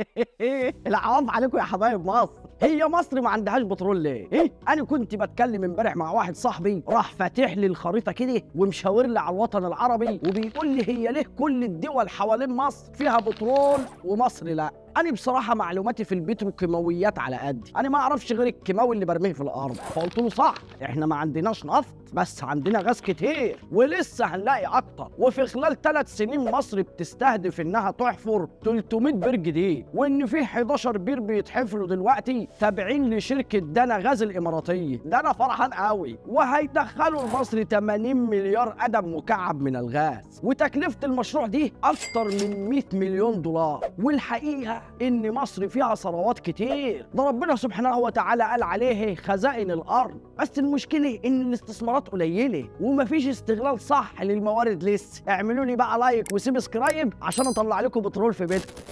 العواف عليكم يا حبايب مصر هي مصر ما عندهاش بترول ليه؟ ايه؟ انا كنت بتكلم امبارح مع واحد صاحبي راح فاتح لي الخريطه كده ومشاور لي على الوطن العربي وبيقول لي هي ليه كل الدول حوالين مصر فيها بترول ومصر لا؟ انا بصراحه معلوماتي في البتروكيماويات على قدي انا ما اعرفش غير الكيماوي اللي برميه في الارض فقلت له صح احنا ما عندناش نفط بس عندنا غاز كتير ولسه هنلاقي اكتر وفي خلال ثلاث سنين مصر بتستهدف انها تحفر 300 بير جديد وان في 11 بير بيتحفروا دلوقتي تابعين لشركه دانا غاز الاماراتيه ده انا فرحان قوي وهيدخلوا لمصر 80 مليار قدم مكعب من الغاز وتكلفه المشروع دي اكتر من 100 مليون دولار والحقيقه ان مصر فيها ثروات كتير ده ربنا سبحانه وتعالى قال عليه خزائن الارض بس المشكله ان الاستثمارات قليله ومفيش استغلال صح للموارد لسه اعملوا لي بقى لايك وسبسكرايب عشان اطلع لكم بترول في بيتكم